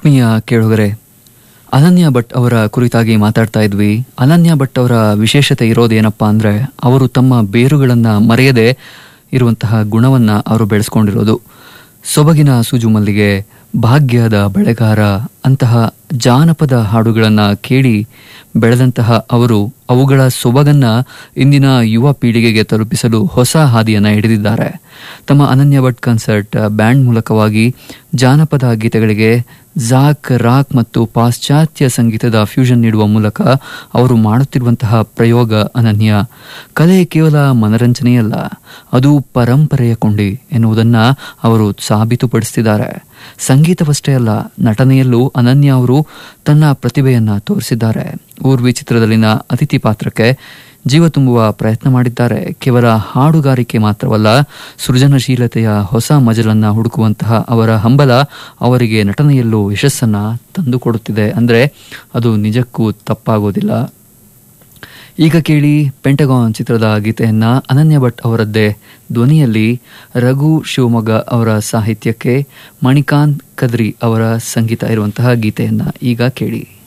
ಆತ್ಮೀಯ ಕೇಳುಗರೆ ಅನನ್ಯ ಭಟ್ ಅವರ ಕುರಿತಾಗಿ ಮಾತಾಡ್ತಾ ಇದ್ವಿ ಅನನ್ಯ ಭಟ್ ಅವರ ವಿಶೇಷತೆ ಇರೋದೇನಪ್ಪಾ ಅಂದ್ರೆ ಅವರು ತಮ್ಮ ಬೇರುಗಳನ್ನ ಮರೆಯದೆ ಇರುವಂತಹ ಗುಣವನ್ನ ಅವರು ಬೆಳೆಸ್ಕೊಂಡಿರೋದು ಸೊಬಗಿನ ಸೂಜು ಮಲ್ಲಿಗೆ ಭಾಗ್ಯದ ಬೆಳೆಗಾರ ಅಂತಹ ಜಾನಪದ ಹಾಡುಗಳನ್ನ ಕೇಳಿ ಬೆಳೆದಂತಹ ಅವರು ಅವುಗಳ ಸೊಬಗನ್ನ ಇಂದಿನ ಯುವ ಪೀಳಿಗೆಗೆ ತಲುಪಿಸಲು ಹೊಸ ಹಾದಿಯನ್ನ ಹಿಡಿದಿದ್ದಾರೆ ತಮ್ಮ ಅನನ್ಯ ಭಟ್ ಕನ್ಸರ್ಟ್ ಬ್ಯಾಂಡ್ ಮೂಲಕವಾಗಿ ಜಾನಪದ ಗೀತೆಗಳಿಗೆ ಜಾಕ್ ರಾಕ್ ಮತ್ತು ಪಾಶ್ಚಾತ್ಯ ಸಂಗೀತದ ಫ್ಯೂಷನ್ ನೀಡುವ ಮೂಲಕ ಅವರು ಮಾಡುತ್ತಿರುವಂತಹ ಪ್ರಯೋಗ ಅನನ್ಯ ಕಲೆ ಕೇವಲ ಮನರಂಜನೆಯಲ್ಲ ಅದು ಪರಂಪರೆಯ ಕೊಂಡಿ ಎನ್ನುವುದನ್ನ ಅವರು ಸಾಬೀತುಪಡಿಸಿದ್ದಾರೆ ಸಂಗೀತವಷ್ಟೇ ಅಲ್ಲ ನಟನೆಯಲ್ಲೂ ಅನನ್ಯ ಅವರು ತನ್ನ ಪ್ರತಿಭೆಯನ್ನ ತೋರಿಸಿದ್ದಾರೆ ಊರ್ವಿ ಚಿತ್ರದಲ್ಲಿನ ಅತಿಥಿ ಪಾತ್ರಕ್ಕೆ ಜೀವ ತುಂಬುವ ಪ್ರಯತ್ನ ಮಾಡಿದ್ದಾರೆ ಕೇವಲ ಹಾಡುಗಾರಿಕೆ ಮಾತ್ರವಲ್ಲ ಸೃಜನಶೀಲತೆಯ ಹೊಸ ಮಜಲನ್ನ ಹುಡುಕುವಂತಹ ಅವರ ಹಂಬಲ ಅವರಿಗೆ ನಟನೆಯಲ್ಲೂ ಯಶಸ್ಸನ್ನ ತಂದುಕೊಡುತ್ತಿದೆ ಅಂದ್ರೆ ಅದು ನಿಜಕ್ಕೂ ತಪ್ಪಾಗೋದಿಲ್ಲ ಈಗ ಕೇಳಿ ಪೆಂಟಗಾನ್ ಚಿತ್ರದ ಗೀತೆಯನ್ನ ಅನನ್ಯ ಭಟ್ ಅವರದ್ದೇ ಧ್ವನಿಯಲ್ಲಿ ರಘು ಶಿವಮೊಗ್ಗ ಅವರ ಸಾಹಿತ್ಯಕ್ಕೆ ಮಣಿಕಾಂತ್ ಕದ್ರಿ ಅವರ ಸಂಗೀತ ಇರುವಂತಹ ಗೀತೆಯನ್ನ ಈಗ ಕೇಳಿ